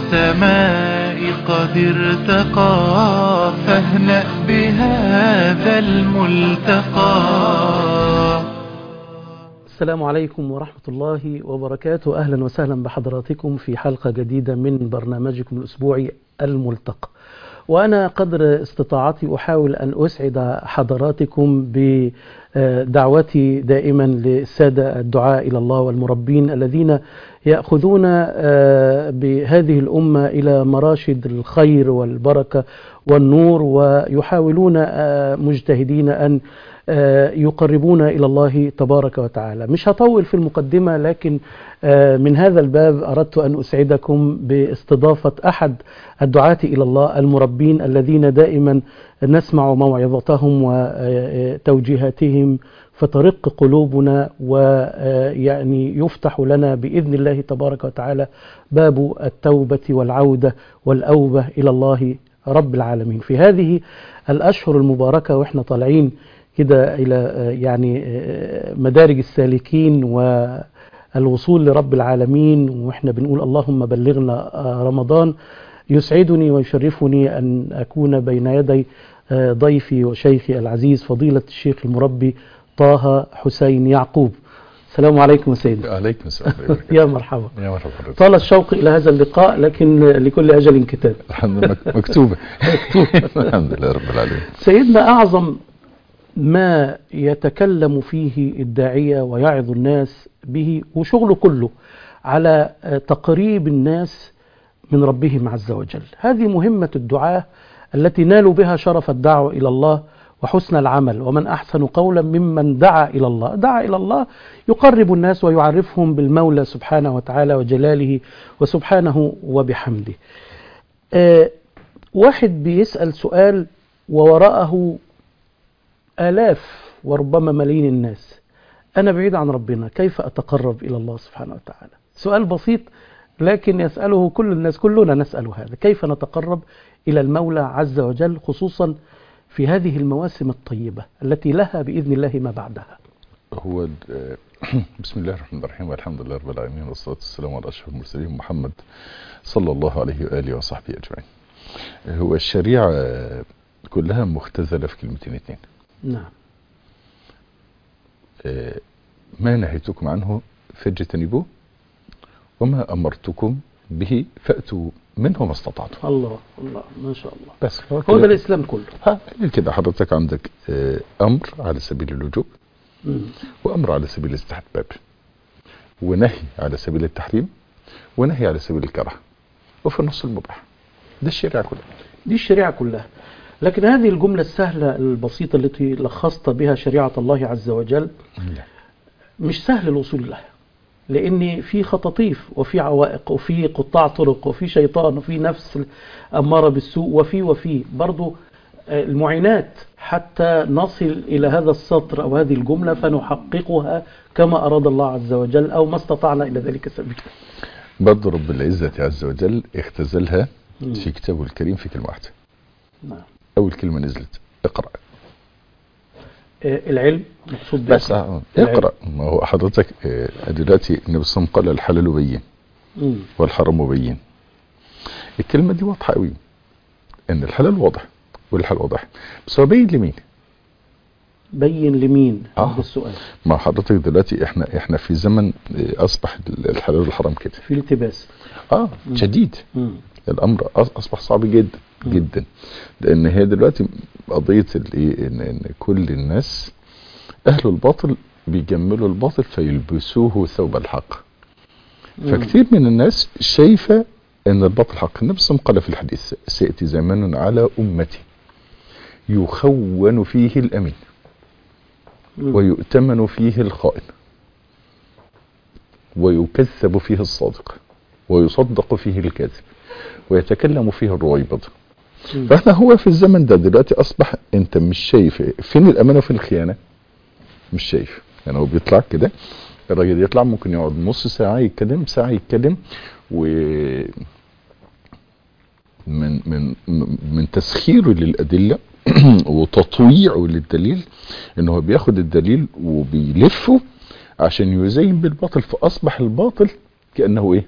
السماء قد ارتقى فاهنأ بهذا الملتقى السلام عليكم ورحمة الله وبركاته أهلا وسهلا بحضراتكم في حلقة جديدة من برنامجكم الأسبوعي الملتقى وأنا قدر استطاعتي أحاول أن أسعد حضراتكم بدعوتي دائما للسادة الدعاء إلى الله والمربين الذين يأخذون بهذه الأمة إلى مراشد الخير والبركة والنور ويحاولون مجتهدين أن يقربون إلى الله تبارك وتعالى مش هطول في المقدمة لكن من هذا الباب أردت أن أسعدكم باستضافة أحد الدعاة إلى الله المربين الذين دائما نسمع موعظتهم وتوجيهاتهم فترق قلوبنا ويعني يفتح لنا بإذن الله تبارك وتعالى باب التوبة والعودة والأوبة إلى الله رب العالمين في هذه الأشهر المباركة وإحنا طالعين كده إلى يعني مدارج السالكين والوصول لرب العالمين وإحنا بنقول اللهم بلغنا رمضان يسعدني ويشرفني أن أكون بين يدي ضيفي وشيخي العزيز فضيلة الشيخ المربي طه حسين يعقوب السلام عليكم سيدي عليكم السلام يا مرحبا يا مرحبا طال الشوق إلى هذا اللقاء لكن لكل أجل كتاب الحمد لله مكتوبة الحمد لله رب العالمين سيدنا أعظم ما يتكلم فيه الداعية ويعظ الناس به وشغله كله على تقريب الناس من ربهم عز وجل هذه مهمة الدعاة التي نالوا بها شرف الدعوة إلى الله وحسن العمل ومن أحسن قولا ممن دعا إلى الله دعا إلى الله يقرب الناس ويعرفهم بالمولى سبحانه وتعالى وجلاله وسبحانه وبحمده آه واحد بيسأل سؤال ووراءه آلاف وربما ملايين الناس أنا بعيد عن ربنا كيف أتقرب إلى الله سبحانه وتعالى سؤال بسيط لكن يسأله كل الناس كلنا نسأل هذا كيف نتقرب إلى المولى عز وجل خصوصا في هذه المواسم الطيبة التي لها بإذن الله ما بعدها هو بسم الله الرحمن الرحيم والحمد لله رب العالمين والصلاة والسلام على أشرف المرسلين محمد صلى الله عليه وآله وصحبه أجمعين هو الشريعة كلها مختزلة في كلمتين اثنين نعم ما نهيتكم عنه فاجتنبوه وما أمرتكم به فأتوا منه ما استطعتم الله الله ما شاء الله بس هو ده الإسلام كله ها كده حضرتك عندك أمر على سبيل اللجوء مم. وأمر على سبيل الاستحباب ونهي على سبيل التحريم ونهي على سبيل الكره وفي النص المباح ده الشريعة كلها دي الشريعة كلها لكن هذه الجملة السهلة البسيطة التي لخصت بها شريعة الله عز وجل مش سهل الوصول لها لأن في خطاطيف وفي عوائق وفي قطاع طرق وفي شيطان وفي نفس أمارة بالسوء وفي وفي برضو المعينات حتى نصل إلى هذا السطر أو هذه الجملة فنحققها كما أراد الله عز وجل أو ما استطعنا إلى ذلك سبيلا برضه رب العزة عز وجل اختزلها في كتابه الكريم في كلمة واحدة نعم أول كلمة نزلت اقرأ العلم مقصود بس اقرأ ما هو حضرتك دلوقتي النبي صلى الله عليه وسلم قال الحلال بين مم. والحرام بين الكلمة دي واضحة قوي ان الحلال واضح والحلال واضح بس هو بين لمين بين لمين آه. هذا السؤال ما حضرتك دلوقتي احنا احنا في زمن اصبح الحلال والحرام كده في التباس اه شديد مم. الامر أص- اصبح صعب جدا مم. جدا لان هي دلوقتي قضيه الايه ان ان كل الناس اهل الباطل بيجملوا الباطل فيلبسوه ثوب الحق مم. فكتير من الناس شايفه ان الباطل حق النبي صلى الله عليه وسلم قال في الحديث سياتي زمان على امتي يخون فيه الامين مم. ويؤتمن فيه الخائن ويكذب فيه الصادق ويصدق فيه الكاذب ويتكلم فيه الرويبض مم. فاحنا هو في الزمن ده دلوقتي اصبح انت مش شايف فين الامانه وفين الخيانه مش شايف يعني هو بيطلع كده الراجل يطلع ممكن يقعد نص ساعه يتكلم ساعه يتكلم و من من من تسخيره للادله وتطويعه للدليل ان هو بياخد الدليل وبيلفه عشان يزين بالباطل فاصبح الباطل كانه ايه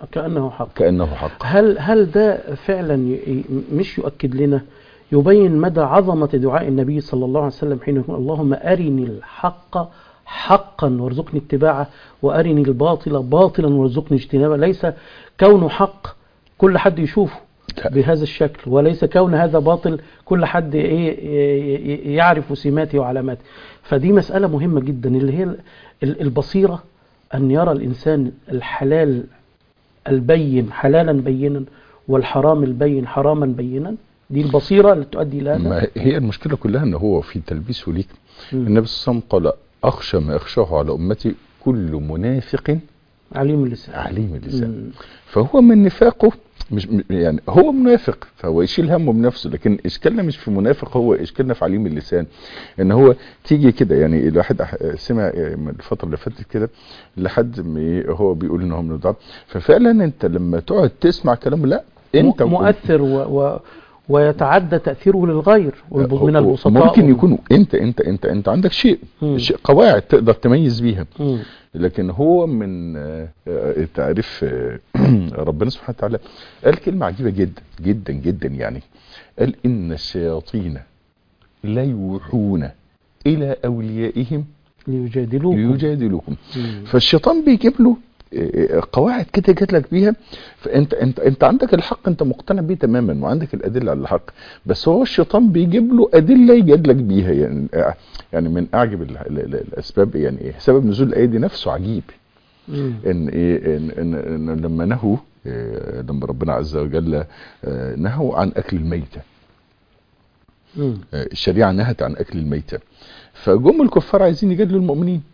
كأنه حق كانه حق هل هل ده فعلا ي- ي- مش يؤكد لنا يبين مدى عظمة دعاء النبي صلى الله عليه وسلم حين يقول اللهم أرني الحق حقا وارزقني اتباعه وأرني الباطل باطلا وارزقني اجتنابه ليس كونه حق كل حد يشوفه لا. بهذا الشكل وليس كون هذا باطل كل حد ايه ي- ي- يعرف سماته وعلاماته فدي مسألة مهمة جدا اللي هي ال- ال- البصيرة أن يرى الإنسان الحلال البين حلالا بينا والحرام البين حراما بينا دي البصيرة اللي تؤدي إلى هذا ما هي المشكله كلها ان هو في تلبيسه ليك مم. النبي صلى الله عليه وسلم قال اخشى ما اخشاه على امتي كل منافق عليم اللسان عليم اللسان مم. فهو من نفاقه مش م- يعني هو منافق فهو يشيل همه بنفسه لكن اشكالنا مش في منافق هو اشكالنا في عليم اللسان ان هو تيجي كده يعني الواحد أح- سمع من الفتره اللي فاتت كده لحد ما إيه هو بيقول ان هو من الضعف ففعلا انت لما تقعد تسمع كلامه لا انت م- مؤثر و و ويتعدى تأثيره للغير والب- من هو- البسطاء ممكن وال- يكون انت انت انت انت عندك شيء مم. شيء قواعد تقدر تميز بيها مم. لكن هو من آه، آه، تعريف آه، ربنا سبحانه وتعالى قال كلمة عجيبة جدا جدا جدا يعني قال إن الشياطين لا يوحون إلى أوليائهم ليجادلوك ليجادلوكم مم. فالشيطان بيجيب له آه، آه، قواعد كده جات لك بيها فانت انت انت عندك الحق انت مقتنع بيه تماما وعندك الادله على الحق بس هو الشيطان بيجيب له ادله يجادلك بيها يعني آه، يعني من اعجب ال- ال- ال- الاسباب يعني إيه؟ سبب نزول الايه دي نفسه عجيب مم. ان ايه ان, إن, إن لما نهوا إيه لما ربنا عز وجل آه، نهوا عن اكل الميته مم. آه، الشريعه نهت عن اكل الميته فجم الكفار عايزين يجادلوا المؤمنين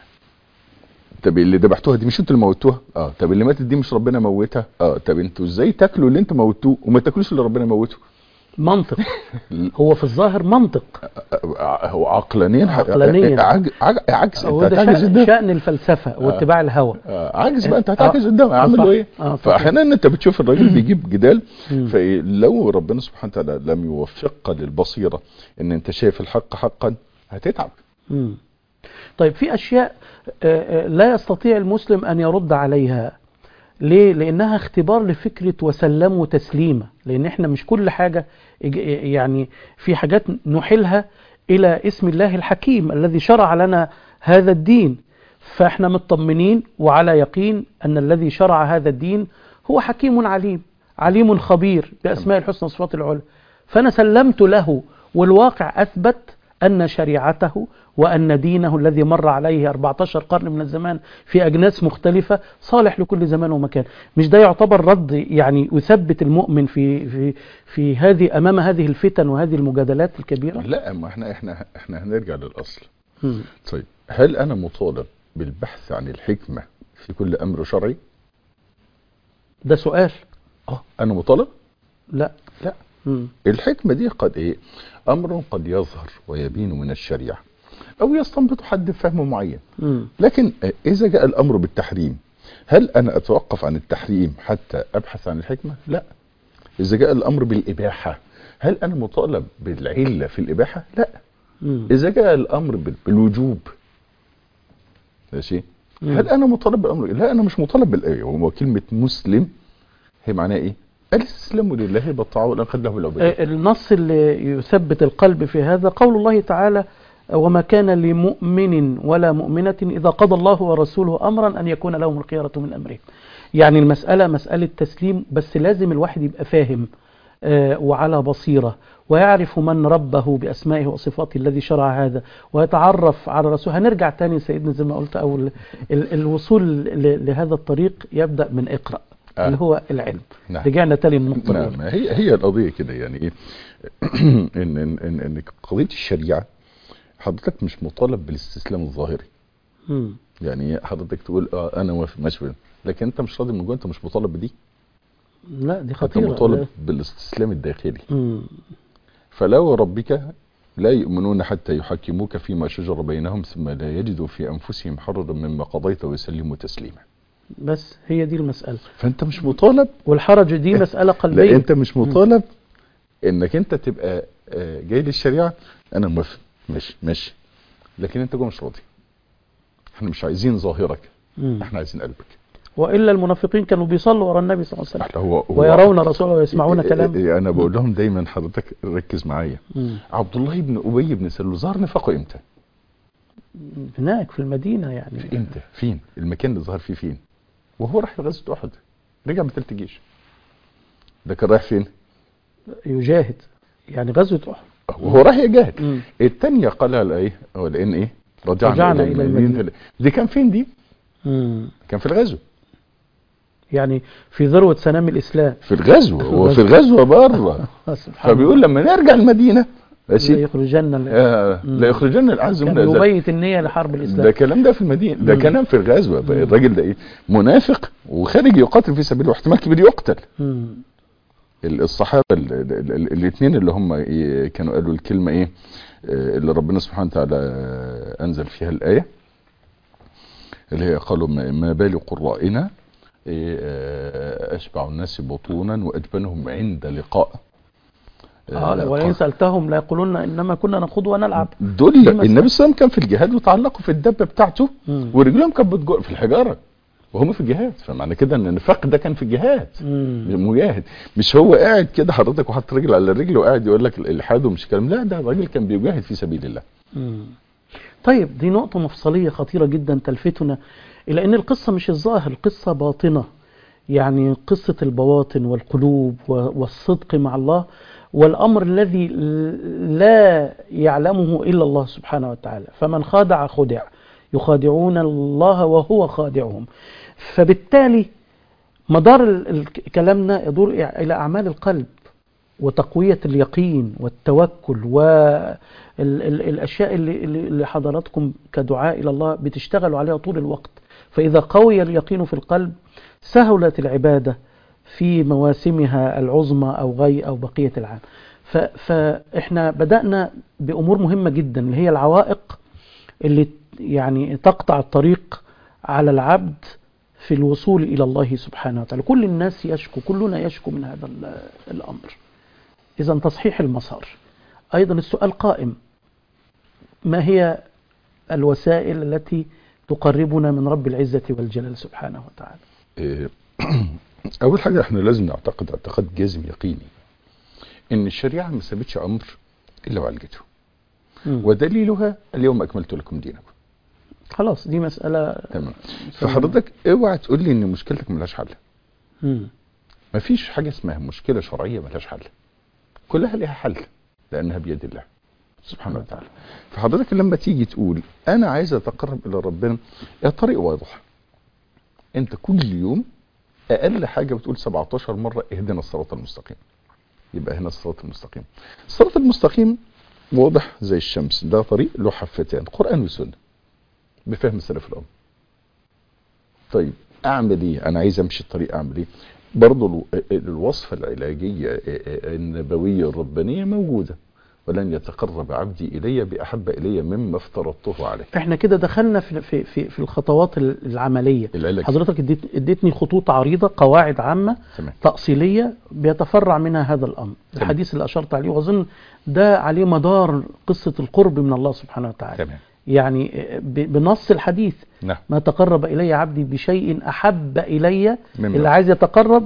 طب اللي ذبحتوها دي مش انتوا اللي موتوها اه طب اللي ماتت دي مش ربنا موتها اه طب انتوا ازاي تاكلوا اللي انتوا موتوه وما تاكلوش اللي ربنا موته منطق هو في الظاهر منطق آه، هو عقلانيا عقلانياً. عج- عج- عجز هو انت ده هتعجز شأن, قدام شأن الفلسفة واتباع الهوى آه، عجز بقى انت آه، هتعجز قدام آه، اعمل صح. له ايه آه، صح. فاحيانا انت بتشوف الراجل بيجيب جدال مم. فلو ربنا سبحانه وتعالى لم يوفقك للبصيره ان انت شايف الحق حقا هتتعب مم. طيب في أشياء آه، آه، لا يستطيع المسلم أن يرد عليها ليه؟ لأنها اختبار لفكرة وسلموا تسليمة لأن احنا مش كل حاجة يج- يعني في حاجات نحيلها إلى اسم الله الحكيم الذي شرع لنا هذا الدين فاحنا مطمنين وعلى يقين أن الذي شرع هذا الدين هو حكيم عليم عليم خبير بأسماء الحسنى والصفات العلى فأنا سلمت له والواقع أثبت أن شريعته وأن دينه الذي مر عليه 14 قرن من الزمان في أجناس مختلفة صالح لكل زمان ومكان مش ده يعتبر رد يعني يثبت المؤمن في في في هذه أمام هذه الفتن وهذه المجادلات الكبيرة لا ما احنا احنا احنا هنرجع للاصل مم. طيب هل انا مطالب بالبحث عن الحكمه في كل امر شرعي ده سؤال اه انا مطالب لا لا مم. الحكمه دي قد ايه امر قد يظهر ويبين من الشريعه او يستنبط حد فهم معين مم. لكن إذا جاء الأمر بالتحريم هل أنا أتوقف عن التحريم حتى أبحث عن الحكمة؟ لا إذا جاء الأمر بالإباحة هل أنا مطالب بالعلة في الإباحة؟ لا مم. إذا جاء الأمر بال- بالوجوب ماشي مم. هل أنا مطالب بالأمر؟ لا أنا مش مطالب بالآية هو كلمة مسلم هي معناها إيه؟ الاستسلام لله بالطاعة والانقياد له بالعبودية آه، النص اللي يثبت القلب في هذا قول الله تعالى وما كان لمؤمن ولا مؤمنة إذا قضى الله ورسوله أمرا أن يكون لهم الخيرة من أمرهم يعني المسألة مسألة تسليم بس لازم الواحد يبقى فاهم آه، وعلى بصيرة ويعرف من ربه بأسمائه وصفاته الذي شرع هذا ويتعرف على رسوله هنرجع تاني سيدنا زي ما قلت أو ال- ال- الوصول ل- لهذا الطريق يبدأ من اقرأ آه. اللي هو العلم نعم. رجعنا تاني للنقطة الأولى نعم هي هي القضيه كده يعني ايه ان ان ان, إن قضيه الشريعه حضرتك مش مطالب بالاستسلام الظاهري مم. يعني إيه حضرتك تقول اه انا موافق ماشي بال- لكن انت مش راضي من جوه انت مش مطالب بدي لا دي انت خطيرة مطالب بالاستسلام الداخلي مم. فلا وربك لا يؤمنون حتى يحكموك فيما شجر بينهم ثم لا يجدوا في انفسهم حرجا مما قضيت ويسلموا تسليما بس هي دي المسألة فانت مش مطالب والحرج دي مسألة لا قلبية انت مش مطالب انك انت تبقى آه، جاي للشريعه انا موافق ماشي ماشي لكن انت جوه مش راضي احنا مش عايزين ظاهرك مم. احنا عايزين قلبك والا المنافقين كانوا بيصلوا ورا النبي صلى الله عليه وسلم هو هو ويرون رسوله ويسمعون إيه- كلامه إيه- انا بقول لهم دايما حضرتك ركز معايا مم. عبد الله بن ابي بن سلول ظهر نفاقه امتى؟ هناك في المدينه يعني في امتى؟ فين؟ المكان اللي ظهر فيه فين؟ وهو راح غزوه احد رجع بثلث جيش ده كان رايح فين؟ يجاهد يعني غزوه احد وهو راح يجاهد مم. الثانيه قال على ايه؟ ولان ايه؟ رجعنا, رجعنا الى إلى المدينه المدينة. دي كان فين دي؟ مم. كان في الغزو يعني في ذروه سنام الاسلام في الغزو هو في الغزو. الغزوه بره سبحان فبيقول لما نرجع المدينه الله ماشي لا يخرجن ال- آه مم. لا يخرجن العز من كان الأذل. يبيت النية لحرب الإسلام ده كلام ده في المدينه ده مم. كلام في الغزوه الراجل ده ايه منافق وخارج يقاتل في سبيل الله واحتمال كبير يقتل مم. ال- الصحابه الاثنين اللي هم إيه كانوا قالوا الكلمه ايه آه، اللي ربنا سبحانه وتعالى آه، انزل فيها الايه اللي هي قالوا ما ما بال قرائنا إيه، آه، اشبع الناس بطونا واجبنهم عند لقاء آه آه، ولئن سألتهم لا يقولون إنما كنا نخوض ونلعب دول دي النبي مسألة. صلى الله عليه وسلم كان في الجهاد وتعلقوا في الدبه بتاعته مم. ورجلهم كانت بتجر في الحجاره وهم في الجهاد فمعنى كده ان النفاق ده كان في الجهاد مم. مجاهد مش هو قاعد كده حضرتك وحاطط رجل على الرجل وقاعد يقول لك الالحاد ومش كلام لا ده الراجل كان بيجاهد في سبيل الله مم. طيب دي نقطة مفصلية خطيرة جدا تلفتنا إلى أن القصة مش الظاهر القصة باطنة يعني قصة البواطن والقلوب و- والصدق مع الله والأمر الذي لا يعلمه إلا الله سبحانه وتعالى فمن خادع خدع يخادعون الله وهو خادعهم فبالتالي مدار ال- ال- كلامنا يدور إلى أعمال القلب وتقوية اليقين والتوكل والأشياء اللي, اللي اللي حضراتكم كدعاء إلى الله بتشتغلوا عليها طول الوقت فإذا قوي اليقين في القلب سهلت العبادة في مواسمها العظمى أو غي أو بقية العام ف- فإحنا بدأنا بأمور مهمة جدا اللي هي العوائق اللي يعني تقطع الطريق على العبد في الوصول إلى الله سبحانه وتعالى كل الناس يشكو كلنا يشكو من هذا ال- الأمر إذا تصحيح المسار أيضا السؤال قائم ما هي الوسائل التي تقربنا من رب العزة والجلال سبحانه وتعالى إيه، اول حاجه احنا لازم نعتقد اعتقاد جازم يقيني ان الشريعه ما سابتش امر الا وعالجته مم. ودليلها اليوم اكملت لكم دينكم خلاص دي مسألة تمام فحضرتك اوعى تقول لي ان مشكلتك ملهاش حل مم. ما فيش حاجه اسمها مشكله شرعيه ملهاش حل كلها لها حل لانها بيد الله سبحانه وتعالى فحضرتك لما تيجي تقول انا عايز اتقرب الى ربنا الطريق واضح انت كل يوم اقل حاجه بتقول 17 مره اهدنا الصراط المستقيم يبقى هنا الصراط المستقيم الصراط المستقيم واضح زي الشمس ده طريق له حفتان قران وسنه بفهم سلف الامه طيب اعمل ايه انا عايز امشي الطريق اعمل ايه برضه الو- الوصفه العلاجيه النبويه الربانيه موجوده ولن يتقرب عبدي الي باحب الي مما افترضته عليه احنا كده دخلنا في في في, في الخطوات العملية العلاج حضرتك اديت اديتني خطوط عريضة قواعد عامة تمام تأصيلية بيتفرع منها هذا الأمر تمام. الحديث اللي أشرت عليه وأظن ده عليه مدار قصة القرب من الله سبحانه وتعالى تمام يعني ب- بنص الحديث نعم ما تقرب إلي عبدي بشيء أحب إلي مما اللي عايز يتقرب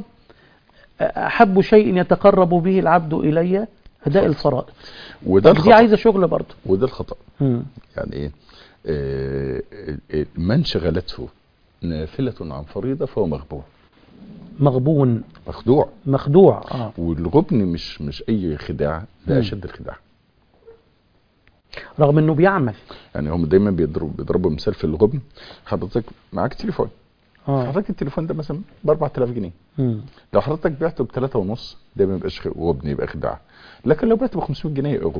أحب شيء يتقرب به العبد إلي أداء الفرائض وده دي الخطأ عايزة شغل برضه وده الخطأ مم. يعني ايه آه، آه، من شغلته نافلة عن فريضة فهو مغبون مغبون مخدوع مخدوع اه والغبن مش مش اي خداع ده مم. اشد الخداع رغم انه بيعمل يعني هم دايما بيضربوا بيضربوا مثال في الغبن حضرتك معاك تليفون اه حضرتك التليفون ده مثلا ب 4000 جنيه مم. لو حضرتك بعته ب 3 ونص ده ما يبقاش خ- غبن يبقى خداع لكن لو بعته ب 500 جنيه يبقى غبن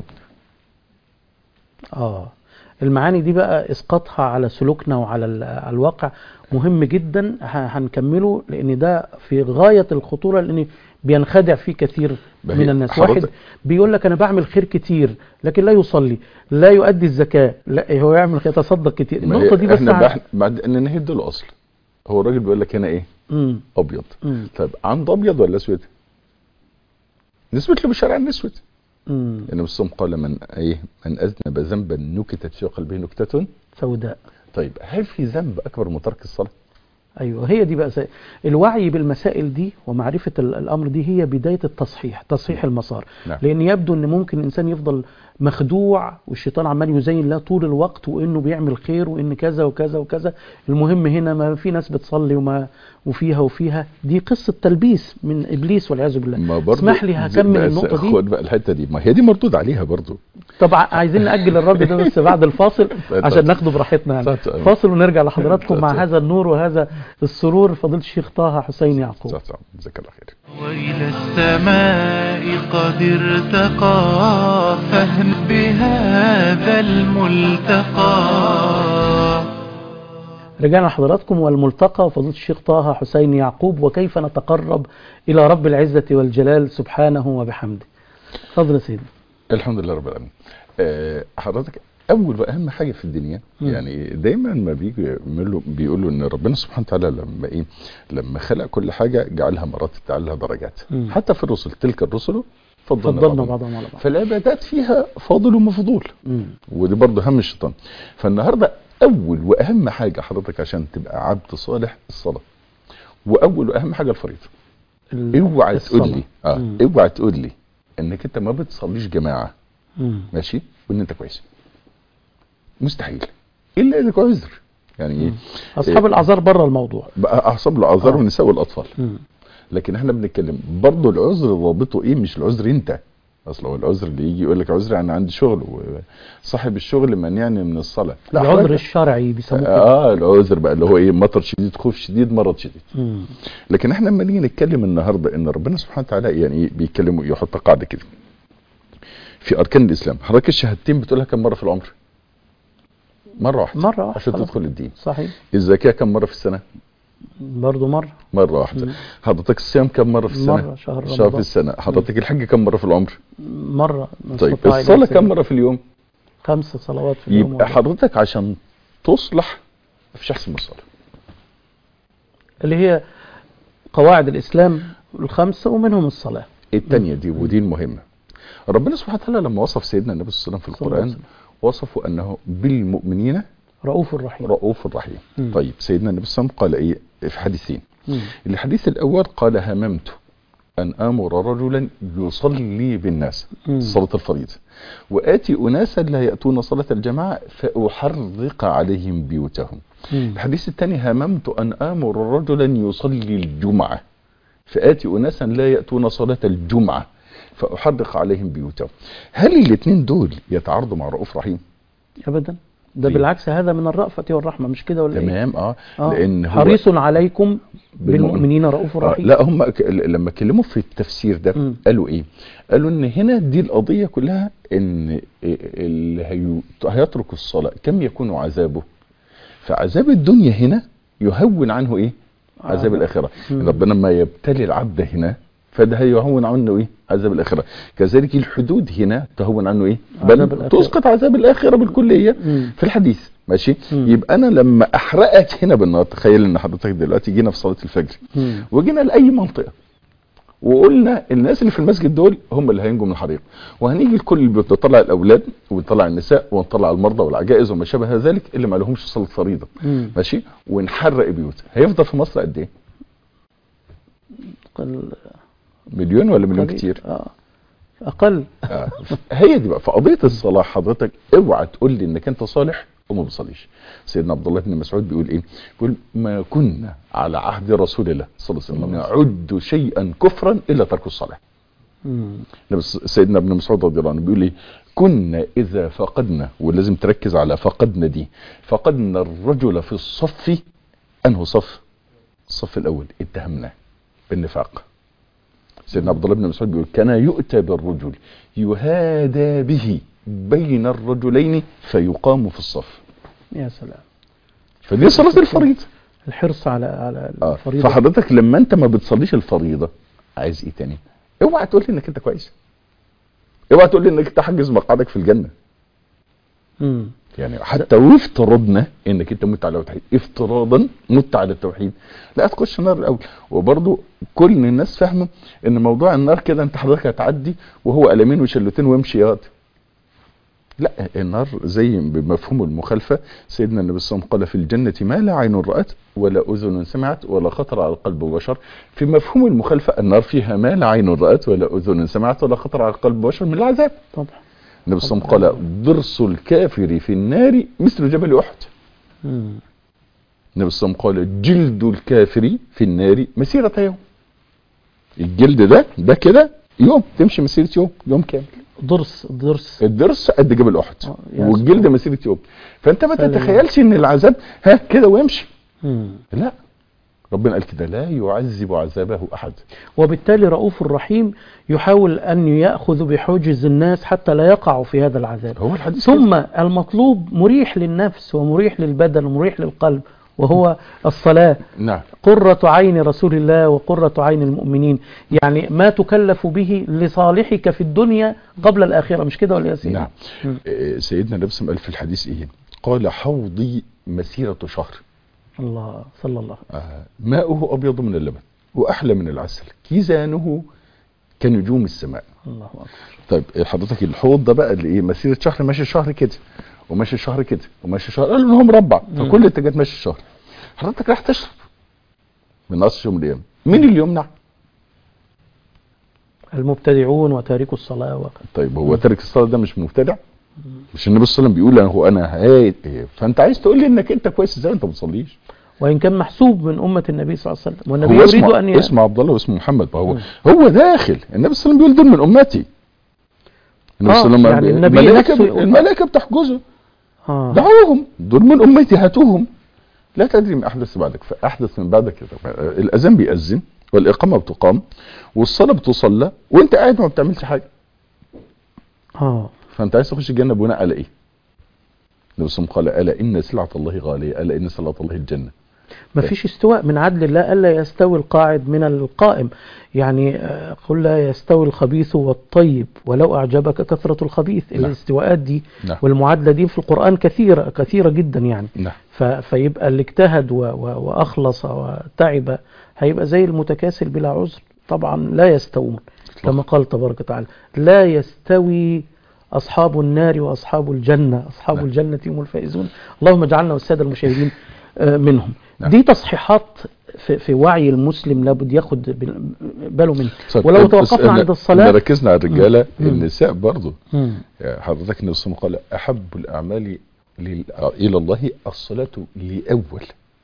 اه المعاني دي بقى اسقاطها على سلوكنا وعلى ال- على الواقع مهم جدا ه- هنكمله لان ده في غايه الخطوره لان بينخدع فيه كثير ما هي من الناس حضرتك- واحد بيقول لك انا بعمل خير كتير لكن لا يصلي لا يؤدي الزكاه لا هو يعمل يتصدق كتير ما هي النقطه دي بس احنا ع- بعد, بعد ان نهد له اصل هو الراجل بيقول لك هنا ايه مم. ابيض مم. طيب عنده ابيض ولا اسود نثبت له بالشرع ان اسود مم. النبي صلى الله عليه وسلم قال من ايه من اذنب ذنبا نكتت في قلبه نكته سوداء طيب هل في ذنب اكبر من ترك الصلاه ايوه هي دي بقى سي... الوعي بالمسائل دي ومعرفه ال- الامر دي هي بدايه التصحيح تصحيح المسار نعم. لان يبدو ان ممكن الانسان يفضل مخدوع والشيطان عمال يزين له طول الوقت وانه بيعمل خير وان كذا وكذا وكذا المهم هنا ما في ناس بتصلي وما وفيها وفيها دي قصه تلبيس من ابليس والعياذ بالله ما برضو اسمح لي هكمل بس النقطه دي خد بقى الحته دي ما هي دي مردود عليها برضو طبعا عايزين نأجل الرد ده بس بعد الفاصل طيب. عشان ناخده براحتنا يعني طيب. فاصل ونرجع لحضراتكم طيب. مع هذا النور وهذا السرور فضيلة الشيخ طه حسين يعقوب صح صح جزاك الله خير وإلى السماء قد ارتقى فهن بهذا الملتقى رجعنا لحضراتكم والملتقى فضيلة الشيخ طه حسين يعقوب وكيف نتقرب إلى رب العزة والجلال سبحانه وبحمده تفضل يا سيدي الحمد لله رب العالمين آه، حضرتك اول واهم حاجه في الدنيا مم. يعني دايما ما بيجي يعملوا بيقولوا ان ربنا سبحانه وتعالى لما ايه لما خلق كل حاجه جعلها مراتب جعلها درجات مم. حتى في الرسل تلك الرسل فضلنا, فضلنا بعضهم. بعضهم على بعض فالعبادات فيها فاضل ومفضول مم. ودي برضه هم الشيطان فالنهارده اول واهم حاجه حضرتك عشان تبقى عبد صالح الصلاه واول واهم حاجه الفريضه ال- اوعى تقول الصلاة. لي اه مم. اوعى تقول لي انك انت ما بتصليش جماعه مم. ماشي وان انت كويس مستحيل الا اذا كان عذر يعني ايه أصحاب إيه. الأعذار بره الموضوع بقى اعصاب الاعذار آه. والنساء والاطفال مم. لكن احنا بنتكلم برضه العذر ضابطه ايه مش العذر انت اصل هو العذر اللي يجي يقول لك عذر انا عندي شغل وصاحب الشغل مانعني من الصلاه العذر حضرتك- الشرعي بيسموه كده. اه العذر بقى اللي هو ايه مطر شديد خوف شديد مرض شديد مم. لكن احنا لما نيجي نتكلم النهارده ان ربنا سبحانه وتعالى يعني ايه بيتكلموا يحط قاعده كده في اركان الاسلام حضرتك الشهادتين بتقولها كم مره في العمر مره واحده مرة واحدة عشان خلاص. تدخل الدين صحيح الزكاه كم مره في السنه برضه مرة مره واحده مم. حضرتك الصيام كم مره في السنه مرة شهر شهر في رمضان السنه حضرتك الحج كم مره في العمر مرة من طيب استطاع إليه الصلاه سبيلا. كم مره في اليوم خمس صلوات في اليوم يبقى واحد. حضرتك عشان تصلح مفيش احسن من الصلاه اللي هي قواعد الإسلام الخمسة ومنهم الصلاة الثانيه دي ودي المهمه ربنا سبحانه وتعالى لما وصف سيدنا النبي صلى الله عليه وسلم في صلى الله عليه القران وصفه انه بالمؤمنين رؤوف رحيم رؤوف رحيم مم. طيب سيدنا النبي صلى الله عليه وسلم قال ايه في حديثين مم. الحديث الاول قال هممت ان امر رجلا يصلي بالناس مم. صلاه الفريضه واتي اناسا لا ياتون صلاه الجماعه فاحرق عليهم بيوتهم مم. الحديث الثاني هممت ان امر رجلا يصلي الجمعه فاتي اناسا لا ياتون صلاه الجمعه فاحرق عليهم بيوتهم هل الاثنين دول يتعارضوا مع رؤوف رحيم أبدا ده في- بالعكس هذا من الرأفة والرحمة مش كده ولا إيه؟ تمام اه آه. لان هو حريص عليكم بالمؤمن. بالمؤمنين رؤوف آه، رحيم لا هم ك- لما اتكلموا في التفسير ده مم. قالوا ايه قالوا ان هنا دي القضيه كلها ان اللي هي- هيترك الصلاه كم يكون عذابه فعذاب الدنيا هنا يهون عنه ايه عذاب عذاب. الاخره مم. ربنا ما يبتلي العبد هنا فده هيهون عنه ايه عذاب الاخره كذلك الحدود هنا تهون عنه ايه عذاب بل الآخرة. تسقط عذاب الاخره بالكليه مم. في الحديث ماشي مم. يبقى انا لما احرقك هنا بالنار تخيل ان حضرتك دلوقتي جينا في صلاه الفجر مم. وجينا لاي منطقه وقلنا الناس اللي في المسجد دول هم اللي هينجوا من الحريق وهنيجي الكل اللي بنطلع الاولاد ونطلع النساء ونطلع المرضى والعجائز وما شابه ذلك اللي ما لهمش صلاه فريضه مم. ماشي ونحرق بيوت هيفضل في مصر قد ايه قل- مليون ولا مليون قليل. كتير آه. أقل آه. هي دي بقى فقضيه الصلاه حضرتك اوعى تقول لي انك انت صالح وما بتصليش سيدنا عبد الله بن مسعود بيقول ايه بيقول ما كنا على عهد رسول الله صلى الله عليه وسلم نعد شيئا كفرا الا ترك الصلاه مم. لما س- سيدنا ابن مسعود رضي الله عنه بيقول ايه كنا اذا فقدنا ولازم تركز على فقدنا دي فقدنا الرجل في الصف انه صف الصف الاول اتهمناه بالنفاق سيدنا عبد الله بن مسعود بيقول كان يؤتى بالرجل يهادى به بين الرجلين فيقام في الصف يا سلام فدي صلاة الفريضة الحرص على على اه الفريضة فحضرتك لما انت ما بتصليش الفريضة عايز ايه تاني اوعى تقول لي انك انت كويس اوعى تقول لي انك انت حاجز مقعدك في الجنة مم. يعني حتى وافترضنا انك انت مت على التوحيد افتراضا مت على التوحيد لا تخش النار الاول وبرضه كل الناس فاهمه ان موضوع النار كده انت حضرتك هتعدي وهو قلمين وشلتين وامشي ياض لا النار زي بمفهوم المخالفة سيدنا النبي صلى الله عليه وسلم قال في الجنة ما لا عين رأت ولا أذن سمعت ولا خطر على قلب بشر في مفهوم المخالفة النار فيها ما لا عين رأت ولا أذن سمعت ولا خطر على قلب بشر من العذاب طبعا النبي صلى الله عليه وسلم قال ضرس الكافر في النار مثل جبل أحد مم. النبي صلى الله عليه وسلم قال جلد الكافر في النار مسيرة يوم الجلد ده ده كده يوم تمشي مسيرة يوم يوم كامل ضرس ضرس الضرس قد جبل احد آه، يا والجلد سلام. مسيره يوم فانت ما سلام. تتخيلش ان العذاب ها كده ويمشي مم. لا ربنا قال كده لا يعذب عذابه احد وبالتالي رؤوف الرحيم يحاول أن يأخذ بحجز الناس حتى لا يقعوا في هذا العذاب هو الحديث ثم المطلوب مريح للنفس ومريح للبدن ومريح للقلب وهو الصلاة كده. نعم قرة عين رسول الله وقرة عين المؤمنين يعني ما تكلف به لصالحك في الدنيا قبل الآخرة مش كده ولا يا سيدي نعم مم. آه، سيدنا النبي صلى الله عليه وسلم قال في الحديث ايه قال حوضي مسيره شهر الله صلى الله آه، ماؤه ابيض من اللبن واحلى من العسل كيزانه كنجوم السماء الله أكبر طيب حضرتك الحوض ده بقى اللي ايه مسيره شهر ماشي شهر كده وماشي شهر كده وماشي شهر قالوا ان هو مربع مم. فكل اتجاهات ماشي شهر حضرتك راح تشرب من نص يوم القيامه مين اللي يمنع؟ المبتدعون وتاركوا الصلاة و... طيب هو تارك الصلاه ده مش مبتدع؟ مش النبي صلى الله عليه وسلم بيقول هو انا هاي إيه؟ فانت عايز تقول لي انك انت كويس ازاي انت ما بتصليش؟ وإن كان محسوب من أمة النبي صلى الله عليه وسلم والنبي هو يريد اسمه أن ي... اسمه عبد الله واسمه محمد فهو مم. هو داخل النبي صلى الله عليه وسلم بيقول دول من امتي النبي آه، صلى الله عليه يعني وسلم النبي الملائكه نفسه يقول- الملائكه بتحجزه آه. دعوهم دول من امتي هاتوهم لا تدري ما احدث بعدك فاحدث من بعدك كده الاذان بيأذن والاقامه بتقام والصلاه بتصلى وانت قاعد ما بتعملش حاجه آه. فانت عايز تخش الجنه بناء على ايه؟ النبي صلى الله عليه وسلم قال الا ان سلعه الله غاليه الا ان سلعه الله الجنه ما فيش استواء من عدل الله ألا يستوي القاعد من القائم يعني آه، قل لا يستوي الخبيث والطيب ولو أعجبك كثرة الخبيث نعم. الاستواءات دي نعم والمعادلة دي في القرآن كثيرة كثيرة جدا يعني نعم ف- فيبقى اللي اجتهد و- و- وأخلص وتعب هيبقى زي المتكاسل بلا عذر طبعا لا يستوون كما قال تبارك وتعالى لا يستوي أصحاب النار وأصحاب الجنة أصحاب نعم. الجنة هم الفائزون اللهم اجعلنا والسادة المشاهدين آه، منهم نعم. دي تصحيحات في, في وعي المسلم لابد ياخد بال- باله منها طيب، ولو بس توقفنا إن- عند إن الصلاة ركزنا على الرجاله مم. النساء برضه مم. يعني حضرتك النبي صلى الله عليه وسلم قال احب الاعمال لل- الى الله الصلاه لاول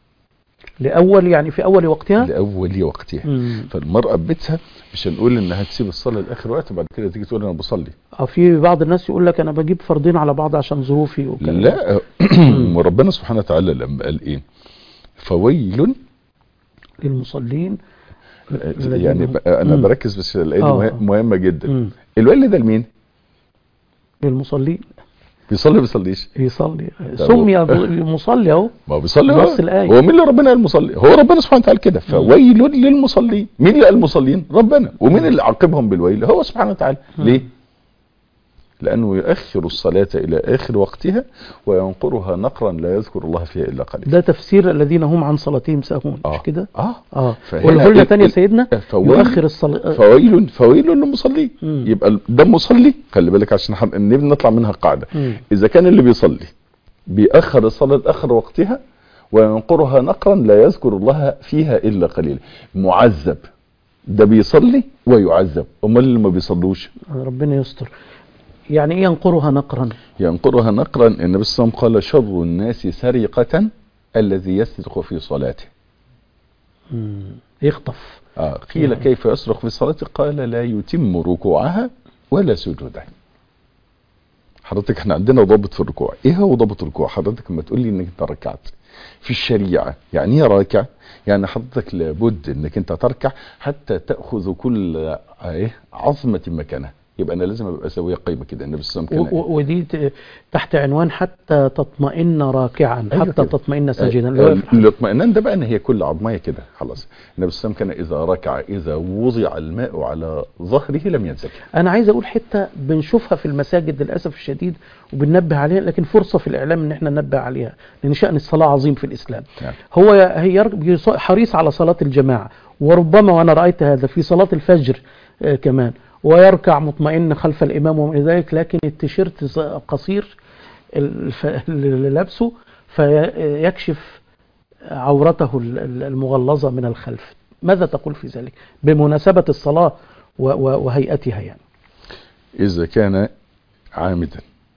لأول يعني في أول وقتها لاول وقتها مم. فالمراه ببيتها مش هنقول انها تسيب الصلاه لاخر وقت وبعد كده تيجي تقول انا بصلي أو في بعض الناس يقول لك أنا بجيب فردين على بعض عشان ظروفي وكذا لا وربنا سبحانه وتعالى لما قال ايه فويل للمصلين يعني ب- انا مم. بركز بس الايه دي آه. مه- مهمه جدا مم. الويل ده لمين للمصلين بيصلي ما بيصليش يصلي طب سمي مصلي اهو ما هو بيصلي نص هو الآية. هو مين اللي ربنا قال المصلي هو ربنا سبحانه وتعالى كده فويل للمصلين مين اللي قال المصلين ربنا ومين اللي عاقبهم بالويل هو سبحانه وتعالى مم. ليه لانه يؤخر الصلاه الى اخر وقتها وينقرها نقرا لا يذكر الله فيها الا قليلا ده تفسير الذين هم عن صلاتهم ساهون مش كده اه اه فهنا قوله لنا ال- تاني يا ال- سيدنا فويل يؤخر الصلاة فويل فويل للمصلين مم. يبقى ال- ده مصلي خلي بالك عشان حب- نبي نطلع منها قاعده مم. اذا كان اللي بيصلي بيأخر الصلاه لاخر وقتها وينقرها نقرا لا يذكر الله فيها الا قليلا معذب ده بيصلي ويعذب امال اللي ما بيصلوش ربنا يستر يعني ايه ينقرها نقرا ينقرها نقرا النبي صلى الله عليه وسلم قال شر الناس سرقه الذي يسرق في صلاته مم. يخطف آه قيل يعني. كيف يصرخ في صلاته قال لا يتم ركوعها ولا سجودها حضرتك احنا عندنا ضابط في الركوع ايه هو ضابط الركوع حضرتك لما تقول لي انك انت ركعت في الشريعه يعني ايه راكع يعني حضرتك لابد انك انت تركع حتى تاخذ كل آه، ايه عظمه مكانها يبقى انا لازم ابقى سويه قيمه كده النبي صلى الله و- عليه وسلم كان و- ودي ت- تحت عنوان حتى تطمئن راكعا أيوة حتى كده. تطمئن ساجدا اللي هو آه، الاطمئنان ده بقى ان هي كل عظميه كده خلاص النبي صلى الله عليه وسلم كان اذا ركع اذا وضع الماء على ظهره لم ينزل انا عايز اقول حته بنشوفها في المساجد للاسف الشديد وبننبه عليها لكن فرصه في الاعلام ان احنا ننبه عليها لان شان الصلاه عظيم في الاسلام نعم. هو هي يرج- بيص- حريص على صلاه الجماعه وربما وانا رايت هذا في صلاه الفجر آه، كمان ويركع مطمئن خلف الامام ومن ذلك لكن التيشيرت ز- قصير الف- اللي لابسه فيكشف عورته ال- ال- المغلظه من الخلف ماذا تقول في ذلك بمناسبه الصلاه و- و- وهيئتها يعني إذا كان عامدا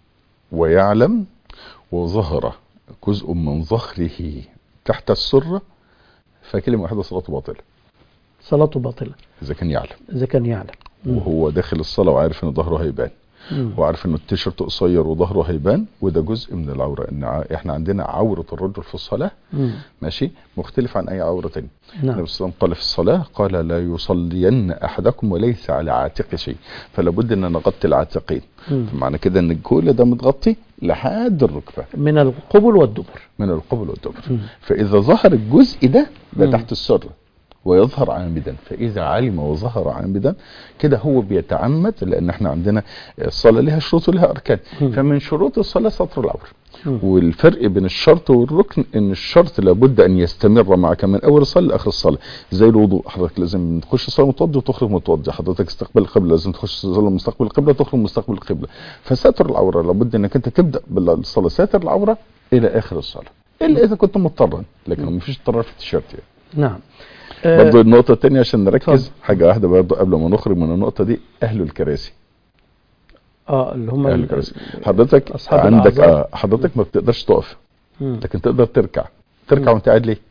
ويعلم وظهر جزء من ظهره تحت السرة فكلمة واحدة صلاته باطلة صلاته باطله إذا كان يعلم اذا كان يعلم مم. وهو داخل الصلاة وعارف إن ظهره هيبان مم. وعارف إن التيشيرت قصير وظهره هيبان وده جزء من العورة إن ع- إحنا عندنا عورة الرجل في الصلاة مم. ماشي مختلف عن أي عورة تانية نعم النبي صلى الله عليه وسلم قال في الصلاة قال لا يصلين أحدكم وليس على عاتق شيء فلا بد أن نغطي العاتقين مم. معنى كده ان كل ده متغطي لحد الركبه من القبل والدبر من القبل والدبر مم. فاذا ظهر الجزء ده ده مم. تحت السره ويظهر عامدا فاذا علم وظهر عامدا كده هو بيتعمد لان احنا عندنا الصلاه لها شروط ولها اركان مم. فمن شروط الصلاه ستر العوره مم. والفرق بين الشرط والركن ان الشرط لابد ان يستمر معك من اول الصلاه لاخر الصلاه زي الوضوء حضرتك لازم تخش الصلاه متوضي وتخرج متوضي حضرتك استقبال القبله لازم تخش الصلاه مستقبل القبله وتخرج مستقبل القبله فستر العوره لابد انك انت تبدا بالصلاه ساتر العوره الى اخر الصلاه الا اذا كنت مضطرا لكن مفيش اضطرار في التيشيرت يعني نعم آه، برضه النقطه الثانيه عشان نركز اتفضل. حاجه واحده برضه قبل ما نخرج من النقطه دي اهل الكراسي اه اللي هم اهل ال- الكراسي حضرتك أصحاب عندك الأعذار. آه حضرتك ما بتقدرش تقف مم. لكن تقدر تركع تركع مم. وانت قاعد ليه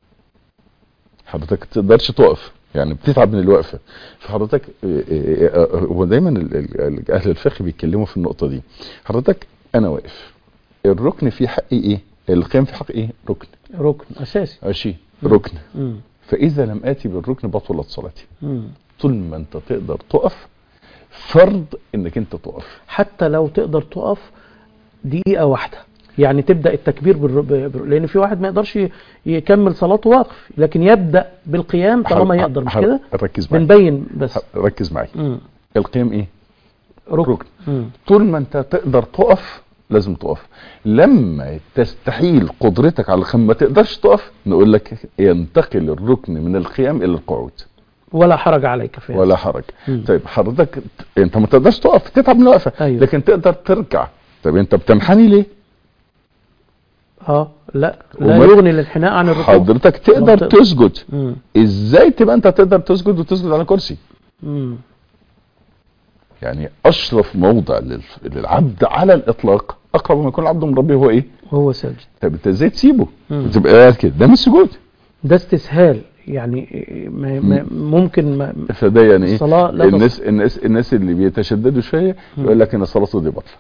حضرتك ما تقدرش تقف يعني بتتعب من الوقفه فحضرتك آه، آه، آه، هو دايما ال- ال- ال- اهل الفقه بيتكلموا في النقطه دي حضرتك انا واقف الركن في حقي ايه القيام في حق ايه ركن ركن اساسي ماشي مم. ركن مم. فاذا لم اتي بالركن بطلت صلاتي مم. طول ما انت تقدر تقف فرض انك انت تقف حتى لو تقدر تقف دقيقة واحدة يعني تبدأ التكبير بالر... بر... لأن في واحد ما يقدرش ي- يكمل صلاته واقف لكن يبدأ بالقيام طالما ح- يقدر مش ح- كده ركز معايا بنبين بس ركز معايا مم. القيام ايه ركن ركن. مم. طول ما انت تقدر تقف لازم تقف لما تستحيل قدرتك على الخم ما تقدرش تقف نقول لك ينتقل الركن من القيام الى القعود ولا حرج عليك في هذا. ولا حرج مم. طيب حضرتك ت- انت ما تقدرش تقف تتعب من الوقفه أيوة. لكن تقدر ترجع طب انت بتنحني ليه اه لا لا وما- يغني الانحناء عن الركوع حضرتك تقدر تقدر. تسجد مم. ازاي تبقى انت تقدر تسجد وتسجد على كرسي مم. يعني اشرف موضع للف- للعبد على الاطلاق اقرب ما يكون العبد من ربه هو ايه وهو ساجد طب انت ازاي تسيبه مم. تبقى قاعد كده ده مش سجود ده استسهال يعني ما ما ممكن ما فده يعني ايه الصلاة لا الناس الناس الناس اللي بيتشددوا شويه مم. يقول لك ان صلاته دي بطله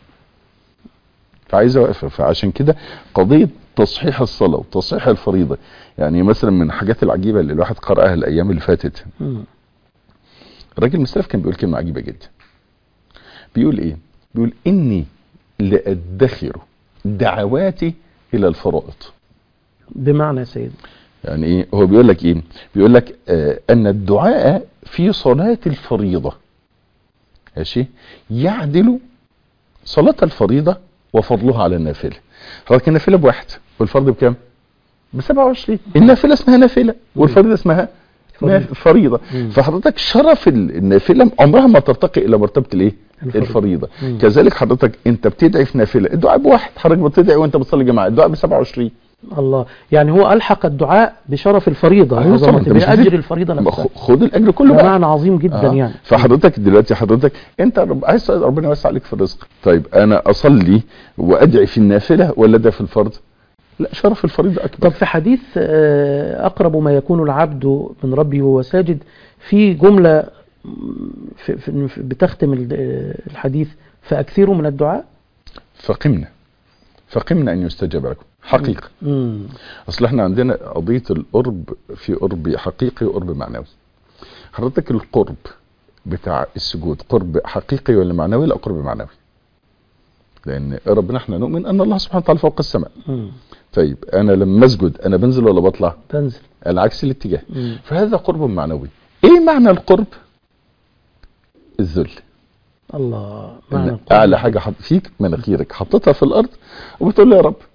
فعايز اوقف فعشان كده قضيه تصحيح الصلاه وتصحيح الفريضه يعني مثلا من الحاجات العجيبه اللي الواحد قراها الايام اللي فاتت مم. الراجل المسلف كان بيقول كلمه عجيبه جدا بيقول ايه بيقول اني لادخر دعواتي الى الفرائض بمعنى يا سيدي يعني ايه هو بيقول لك ايه بيقول لك آه ان الدعاء في صلاة الفريضة ماشي يعدل صلاة الفريضة وفضلها على النافلة حضرتك النافلة بواحد والفرض بكام ب 27 النافلة اسمها نافلة والفريضة اسمها فريضة. ناف- فريضة مم. فحضرتك شرف ال- النافلة عمرها ما ترتقي الى مرتبة الايه الفريضة. الفريضة مم. كذلك حضرتك انت بتدعي في نافلة الدعاء بواحد حضرتك بتدعي وانت بتصلي جماعة الدعاء ب 27 الله يعني هو ألحق الدعاء بشرف الفريضة أيوة طبعاً، عظمة أنت مش بأجر بتدري. الفريضة نفسها خ- خد الاجر كله ده بقى معنى عظيم جدا آه. يعني فحضرتك دلوقتي حضرتك انت رب... عايز ربنا يوسع عليك في الرزق طيب انا اصلي وادعي في النافله ولا ادعي في الفرض لا شرف الفريضه طب اكبر في حديث آه، أقرب ما يكون العبد من ربه وهو ساجد في جملة مم، في في في- بتختم ال- آه، الحديث فأكثروا من الدعاء فقمنا فقمنا ان يستجاب لكم حقيقه مم. اصل احنا عندنا قضيه القرب في قرب حقيقي وقرب معنوي حضرتك القرب بتاع السجود قرب حقيقي ولا معنوي لا قرب معنوي لان ربنا احنا نؤمن ان الله سبحانه وتعالى فوق السماء مم. طيب انا لما اسجد انا بنزل ولا بطلع تنزل العكس الاتجاه مم. فهذا قرب معنوي ايه معنى القرب الذل الله معنى إن القرب. اعلى حاجه حط فيك مناخيرك حطيتها في الارض وبتقول له يا رب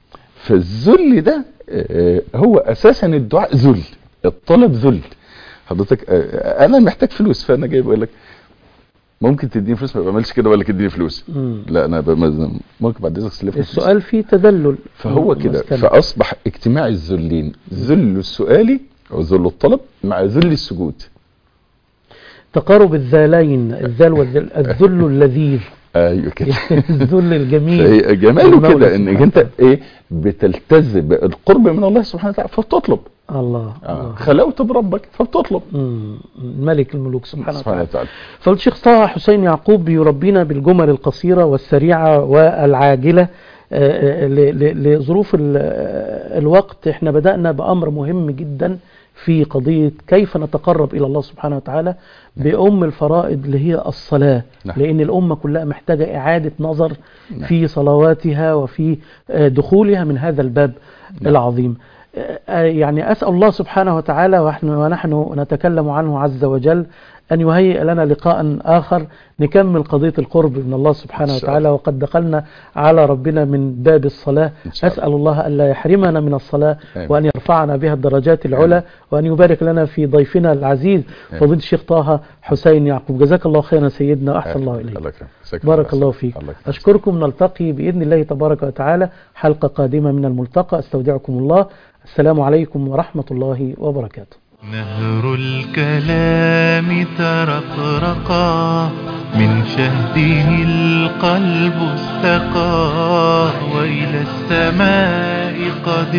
فالذل ده آه، هو اساسا الدعاء ذل الطلب ذل حضرتك آه، انا محتاج فلوس فانا جاي بقول لك ممكن تديني فلوس ما بعملش كده ولا تديني فلوس مم. لا انا بم- ممكن بعد اذنك تسلفني فلوس. السؤال فيه تدلل فهو كده مسكنة. فاصبح اجتماع الذلين ذل السؤال او ذل الطلب مع ذل السجود تقارب الذالين الذال والذل الذل اللذيذ ايوه كده الذل الجميل فهي جماله المولى كده انك سبحانه انت ايه بتلتز بالقرب من الله سبحانه وتعالى فبتطلب الله آه. الله خلوت بربك فبتطلب مم. ملك الملوك سبحانه سبحانه وتعالى وتعالى فالشيخ طه حسين يعقوب بيربينا بالجمل القصيرة والسريعة والعاجلة آه، آه، ل- ل- لظروف ال- آه، الوقت احنا بدأنا بأمر مهم جدا في قضية كيف نتقرب إلى الله سبحانه وتعالى بأم الفرائض اللي هي الصلاة نعم. لأن الأمة كلها محتاجة إعادة نظر نعم. في صلواتها وفي آه، دخولها من هذا الباب نعم. العظيم آه، يعني أسأل الله سبحانه وتعالى ونحن, ونحن نتكلم عنه عز وجل أن يهيئ لنا لقاء آخر نكمل قضية القرب من الله سبحانه إن شاء وتعالى وقد دخلنا على ربنا من باب الصلاة إن شاء الله. أسأل الله ألا يحرمنا من الصلاة آمين. وأن يرفعنا بها الدرجات العلى آمين. وأن يبارك لنا في ضيفنا العزيز آمين. فضيلة الشيخ طه حسين يعقوب جزاك الله خيرا سيدنا وأحسن الله إليك الله يكرمك جزاك بارك خير. الله فيك الله يكرمك. أشكركم نلتقي بإذن الله تبارك وتعالى حلقة قادمة من الملتقى استودعكم الله السلام عليكم ورحمة الله وبركاته نهر الكلام ترقرقا من شهده القلب استقى وإلى السماء قد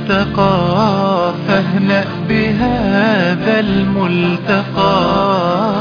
ارتقى فاهنأ بهذا الملتقى